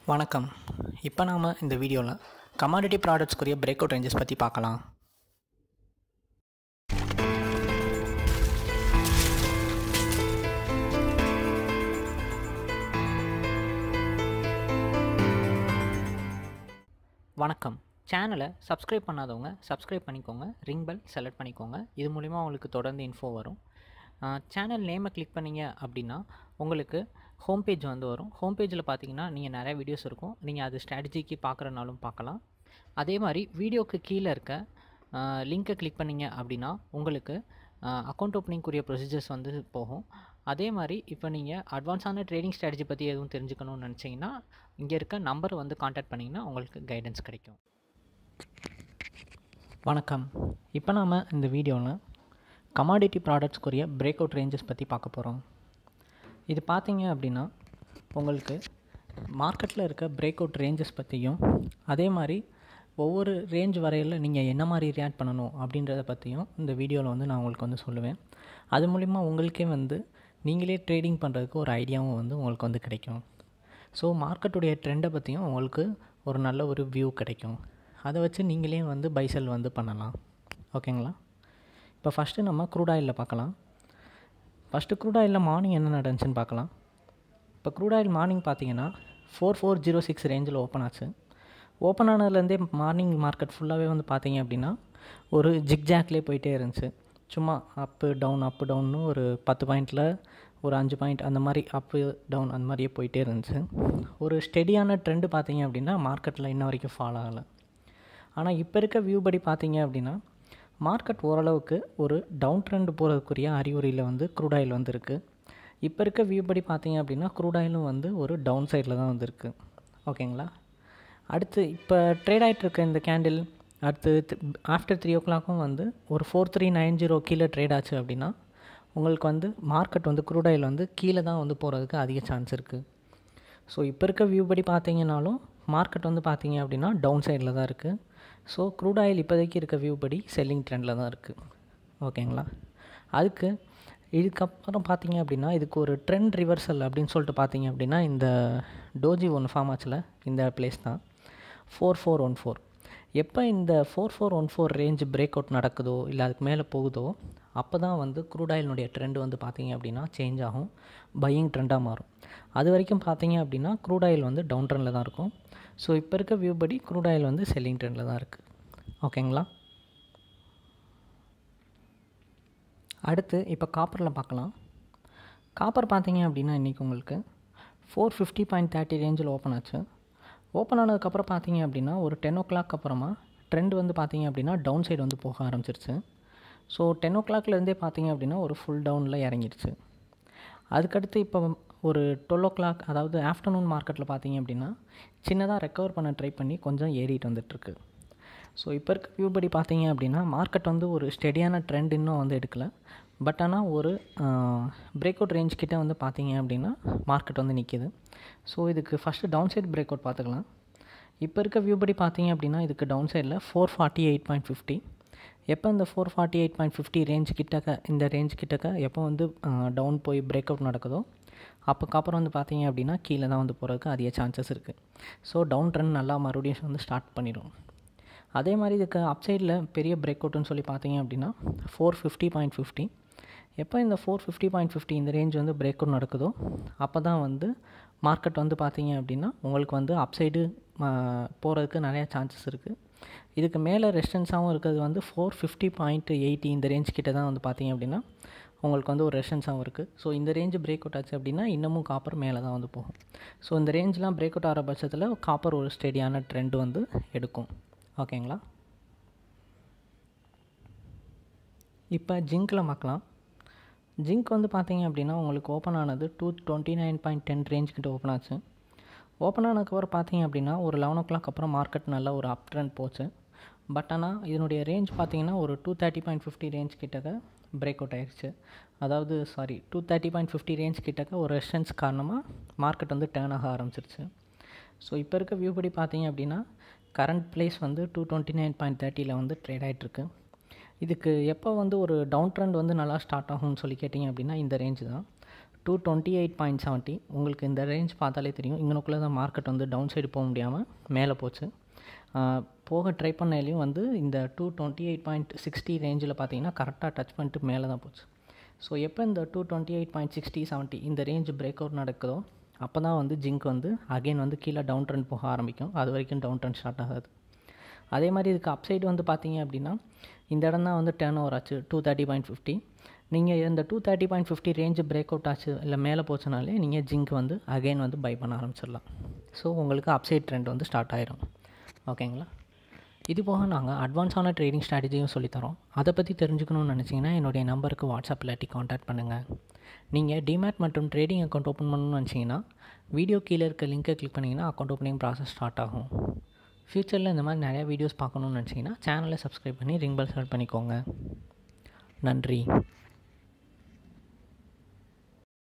வணக்கம் இப்போ நாம் இந்த வீடியோவில் கமாடிட்டி ப்ராடக்ட்ஸ்க்குரிய பிரேக் அவுட் ரேஞ்சஸ் பற்றி பார்க்கலாம் வணக்கம் சேனலை சப்ஸ்கிரைப் பண்ணாதவங்க சப்ஸ்கிரைப் பண்ணிக்கோங்க ரிங் பெல் செலக்ட் பண்ணிக்கோங்க இது மூலிமா உங்களுக்கு தொடர்ந்து இன்ஃபோ வரும் சேனல் நேமை கிளிக் பண்ணீங்க அப்படின்னா உங்களுக்கு ஹோம் பேஜ் வந்து வரும் ஹோம் பேஜில் பார்த்தீங்கன்னா நீங்கள் நிறைய வீடியோஸ் இருக்கும் நீங்கள் அது ஸ்ட்ராட்டஜிக்கு பார்க்குறனாலும் பார்க்கலாம் அதே மாதிரி வீடியோக்கு கீழே இருக்க லிங்க்கை கிளிக் பண்ணீங்க அப்படின்னா உங்களுக்கு அக்கௌண்ட் ஓப்பனிங்குரிய ப்ரொசீஜர்ஸ் வந்து போகும் அதே மாதிரி இப்போ நீங்கள் அட்வான்ஸான ட்ரேடிங் ஸ்ட்ராட்டஜி பற்றி எதுவும் தெரிஞ்சுக்கணும்னு நினச்சிங்கன்னா இங்கே இருக்க நம்பர் வந்து காண்டாக்ட் பண்ணிங்கன்னா உங்களுக்கு கைடன்ஸ் கிடைக்கும் வணக்கம் இப்போ நாம் இந்த வீடியோவில் கமாடிட்டி ப்ராடக்ட்ஸ்க்குரிய பிரேக் அவுட் ரேஞ்சஸ் பற்றி பார்க்க போகிறோம் இது பார்த்தீங்க அப்படின்னா உங்களுக்கு மார்க்கெட்டில் இருக்க பிரேக் அவுட் ரேஞ்சஸ் பற்றியும் அதே மாதிரி ஒவ்வொரு ரேஞ்ச் வரையில் நீங்கள் என்ன மாதிரி ரியாக்ட் பண்ணணும் அப்படின்றத பற்றியும் இந்த வீடியோவில் வந்து நான் உங்களுக்கு வந்து சொல்லுவேன் அது மூலிமா உங்களுக்கே வந்து நீங்களே ட்ரேடிங் பண்ணுறதுக்கு ஒரு ஐடியாவும் வந்து உங்களுக்கு வந்து கிடைக்கும் ஸோ மார்க்கெட்டுடைய ட்ரெண்டை பற்றியும் உங்களுக்கு ஒரு நல்ல ஒரு வியூ கிடைக்கும் அதை வச்சு நீங்களே வந்து பைசல் வந்து பண்ணலாம் ஓகேங்களா இப்போ ஃபஸ்ட்டு நம்ம க்ரூட் ஆயிலில் பார்க்கலாம் ஃபஸ்ட்டு க்ரூட் ஆயிலில் மார்னிங் என்ன நடந்துச்சுன்னு பார்க்கலாம் இப்போ க்ரூட் ஆயில் மார்னிங் பார்த்தீங்கன்னா ஃபோர் ஃபோர் ஜீரோ சிக்ஸ் ரேஞ்சில் ஓப்பன் ஆச்சு ஓப்பன் ஆனதுலேருந்தே மார்னிங் மார்க்கெட் ஃபுல்லாகவே வந்து பார்த்தீங்க அப்படின்னா ஒரு ஜிக்ஜாக்லேயே போயிட்டே இருந்துச்சு சும்மா அப்பு டவுன் அப்பு டவுன்னு ஒரு பத்து பாயிண்டில் ஒரு அஞ்சு பாயிண்ட் அந்த மாதிரி அப்பு டவுன் அந்த மாதிரியே போயிட்டே இருந்துச்சு ஒரு ஸ்டெடியான ட்ரெண்டு பார்த்தீங்க அப்படின்னா மார்க்கெட்டில் இன்ன வரைக்கும் ஃபாலோ ஆகலை ஆனால் இப்போ இருக்க வியூ படி பார்த்தீங்க அப்படின்னா மார்க்கெட் ஓரளவுக்கு ஒரு டவுன் ட்ரெண்ட் போகிறதுக்குரிய அறிகுறியில் வந்து க்ரூட் ஆயில் வந்து இருக்குது இப்போ இருக்க வியூ படி பார்த்தீங்க அப்படின்னா க்ரூட் ஆயிலும் வந்து ஒரு டவுன் சைடில் தான் வந்துருக்கு ஓகேங்களா அடுத்து இப்போ ட்ரேட் ஆகிட்டு இருக்க இந்த கேண்டில் அடுத்து ஆஃப்டர் த்ரீ ஓ கிளாக்கும் வந்து ஒரு ஃபோர் த்ரீ நைன் ஜீரோ கீழே ட்ரேட் ஆச்சு அப்படின்னா உங்களுக்கு வந்து மார்க்கெட் வந்து க்ரூட் ஆயில் வந்து கீழே தான் வந்து போகிறதுக்கு அதிக சான்ஸ் இருக்குது ஸோ இப்போ இருக்க வியூ படி பார்த்தீங்கனாலும் மார்க்கெட் வந்து பார்த்தீங்க அப்படின்னா டவுன் சைடில் தான் இருக்குது ஸோ க்ரூட் ஆயில் இப்போதைக்கு இருக்க வியூ படி செல்லிங் ட்ரெண்டில் தான் இருக்குது ஓகேங்களா அதுக்கு இதுக்கப்புறம் பார்த்தீங்க அப்படின்னா இதுக்கு ஒரு ட்ரெண்ட் ரிவர்சல் அப்படின்னு சொல்லிட்டு பார்த்தீங்க அப்படின்னா இந்த டோஜி ஒன்று ஃபார்ம் ஆச்சுல இந்த பிளேஸ் தான் ஃபோர் ஃபோர் ஒன் ஃபோர் எப்போ இந்த four four one four range break out நடக்குதோ இல்லை அதுக்கு மேலே போகுதோ அப்போ தான் வந்து க்ரூட் ஆயிலினுடைய ட்ரெண்ட் வந்து பார்த்தீங்க அப்படின்னா சேஞ்ச் ஆகும் பையிங் ட்ரெண்டாக மாறும் அது வரைக்கும் பார்த்தீங்க அப்படின்னா க்ரூட் ஆயில் வந்து டவுன் ட்ரெண்டில் தான் இருக்கும் ஸோ இப்போ இருக்க வியூ படி க்ரூட் ஆயில் வந்து செல்லிங் ட்ரெண்டில் தான் இருக்குது ஓகேங்களா அடுத்து இப்போ காப்பரில் பார்க்கலாம் காப்பர் பார்த்தீங்க அப்படின்னா இன்றைக்கி உங்களுக்கு ஃபோர் ஃபிஃப்டி பாயிண்ட் தேர்ட்டி ரேஞ்சில் ஓப்பன் ஆச்சு ஓப்பன் ஆனதுக்கப்புறம் பார்த்தீங்க அப்படின்னா ஒரு டென் ஓ கிளாக் அப்புறமா ட்ரெண்ட் வந்து பார்த்தீங்க அப்படின்னா டவுன் சைடு வந்து போக ஆரம்பிச்சிருச்சு ஸோ டென் ஓ கிளாக்லேருந்தே பார்த்தீங்க அப்படின்னா ஒரு ஃபுல் டவுனில் இறங்கிடுச்சு அதுக்கடுத்து இப்போ ஒரு டுவெல் ஓ கிளாக் அதாவது ஆஃப்டர்நூன் மார்க்கெட்டில் பார்த்தீங்க அப்படின்னா சின்னதாக ரெக்கவர் பண்ண ட்ரை பண்ணி கொஞ்சம் ஏறிட்டு வந்துட்டுருக்கு ஸோ இப்போ இருக்க வியூ படி பார்த்தீங்க அப்படின்னா மார்க்கெட் வந்து ஒரு ஸ்டெடியான ட்ரெண்ட் இன்னும் வந்து எடுக்கலை பட் ஆனால் ஒரு பிரேக் அவுட் ரேஞ்ச் கிட்டே வந்து பார்த்தீங்க அப்படின்னா மார்க்கெட் வந்து நிற்கிது ஸோ இதுக்கு first downside break out பார்த்துக்கலாம் இப்போ இருக்க வியூ படி பார்த்தீங்க அப்படின்னா இதுக்கு டவுன் சைடில் four forty eight point fifty எப்போ இந்த four forty eight point fifty range கிட்டக்க இந்த ரேஞ்ச் கிட்டக்க எப்போ வந்து டவுன் போய் பிரேக் அவுட் நடக்குதோ அப்போக்கப்புறம் வந்து பார்த்தீங்க அப்படின்னா கீழே தான் வந்து போகிறதுக்கு அதிக சான்சஸ் இருக்குது ஸோ டவுன் ட்ரெண்ட் நல்லா மறுபடியும் வந்து ஸ்டார்ட் பண்ணிடும் அதே மாதிரி இதுக்கு அப்சைடில் பெரிய பிரேக் அவுட்னு சொல்லி பார்த்தீங்க அப்படின்னா ஃபோர் ஃபிஃப்டி பாயிண்ட் ஃபிஃப்டி எப்போ இந்த ஃபோர் ஃபிஃப்டி பாயிண்ட் ஃபிஃப்டி இந்த ரேஞ்ச் வந்து பிரேக் அவுட் நடக்குதோ அப்போ தான் வந்து மார்க்கெட் வந்து பார்த்தீங்க அப்படின்னா உங்களுக்கு வந்து அப்சைடு போகிறதுக்கு நிறையா சான்சஸ் இருக்குது இதுக்கு மேலே ரெஸ்டன்ஸாகவும் இருக்கிறது வந்து ஃபோர் ஃபிஃப்டி பாயிண்ட் எயிட்டி இந்த ரேஞ்ச் கிட்ட தான் வந்து பார்த்தீங்க அப்படின்னா உங்களுக்கு வந்து ஒரு ரெஸ்டன்ஸாகவும் இருக்குது ஸோ இந்த ரேஞ்சு பிரேக் அவுட் ஆச்சு அப்படின்னா இன்னமும் காப்பர் மேலே தான் வந்து போகும் ஸோ இந்த ரேஞ்செலாம் பிரேக் அவுட் ஆகிற பட்சத்தில் காப்பர் ஒரு ஸ்டெடியான ட்ரெண்ட் வந்து எடுக்கும் ஓகேங்களா இப்போ ஜிங்க்கில் பார்க்கலாம் ஜிங்க் வந்து பார்த்தீங்க அப்படின்னா உங்களுக்கு ஓப்பன் ஆனது two twenty nine point ten range கிட்ட ஓப்பன் ஆச்சு ஓப்பன் ஆனதுக்கப்புறம் பார்த்தீங்க அப்படின்னா ஒரு லெவன் ஓ கிளாக் அப்புறம் மார்க்கெட் நல்ல ஒரு அப் ட்ரெண்ட் போச்சு பட் ஆனால் இதனுடைய ரேஞ்ச் பார்த்தீங்கன்னா ஒரு two thirty point fifty range கிட்டக்க பிரேக் அவுட் ஆயிடுச்சு அதாவது sorry two thirty point fifty range கிட்டக்க ஒரு ரெஸ்டன்ஸ் காரணமாக மார்க்கெட் வந்து டேர்ன் ஆக ஆரம்பிச்சிருச்சு ஸோ இப்போ இருக்க வியூ படி பார்த்தீங்க அப்படின்னா கரண்ட் ப்ளேஸ் வந்து டூ டுவெண்ட்டி நைன் பாயிண்ட் தேர்ட்டியில் வந்து ட்ரேட் ஆகிட்டுருக்கு இதுக்கு எப்போ வந்து ஒரு டவுன் ட்ரெண்ட் வந்து நல்லா ஸ்டார்ட் ஆகும்னு சொல்லி கேட்டிங்க அப்படின்னா இந்த ரேஞ்சு தான் two twenty eight point seventy உங்களுக்கு இந்த ரேஞ்ச் பார்த்தாலே தெரியும் இங்கனுக்குள்ளே தான் மார்க்கெட் வந்து டவுன் சைடு போக முடியாமல் மேலே போச்சு போக ட்ரை பண்ணலையும் வந்து இந்த two twenty eight point sixty ரேஞ்சில் பார்த்தீங்கன்னா கரெக்டாக டச் பண்ணிட்டு மேலே தான் போச்சு ஸோ எப்போ இந்த two twenty eight point sixty seventy இந்த ரேஞ்ச் பிரேக் அவுட் நடக்குதோ அப்போ தான் வந்து ஜிங்க் வந்து அகெயின் வந்து கீழே டவுன் ட்ரெண்ட் போக ஆரம்பிக்கும் அது வரைக்கும் டவுன் ட்ரெண்ட் ஸ்டார்ட் ஆகாது அதே மாதிரி இதுக்கு அப்சைடு வந்து பார்த்தீங்க அப்படின்னா இந்த இடம் தான் வந்து டேர்ன் ஓவர் ஆச்சு டூ தேர்ட்டி பாயிண்ட் ஃபிஃப்டி நீங்கள் இந்த two thirty point fifty range break out ஆச்சு இல்லை மேலே போச்சுனாலே நீங்கள் ஜிங்க் வந்து அகெயின் வந்து பை பண்ண ஆரம்பிச்சிடலாம் ஸோ உங்களுக்கு அப்சைட் ட்ரெண்ட் வந்து ஸ்டார்ட் ஆயிரும் ஓகேங்களா இது போக நாங்கள் அட்வான்ஸான ட்ரேடிங் ஸ்ட்ராட்டஜியும் சொல்லித்தரோம் அதை பற்றி தெரிஞ்சுக்கணும்னு நினச்சிங்கன்னா என்னுடைய நம்பருக்கு வாட்ஸ்அப் இல்லாட்டி காண்டாக்ட் பண்ணுங்கள் நீங்கள் டிமேட் மற்றும் ட்ரேடிங் அக்கௌண்ட் ஓப்பன் பண்ணணும்னு நினச்சிங்கன்னா வீடியோ கீழே இருக்க லிங்கை கிளிக் பண்ணிங்கன்னா அக்கௌண்ட் ஓப்பனிங் ப்ராசஸ் ஸ்டார்ட் ஆகும் ஃப்யூச்சரில் இந்த மாதிரி நிறையா வீடியோஸ் பார்க்கணுன்னு நினச்சிங்கன்னா சேனலை சப்ஸ்கிரைப் பண்ணி ரிங் பெல் செலக்ட் பண்ணிக்கோங்க நன்றி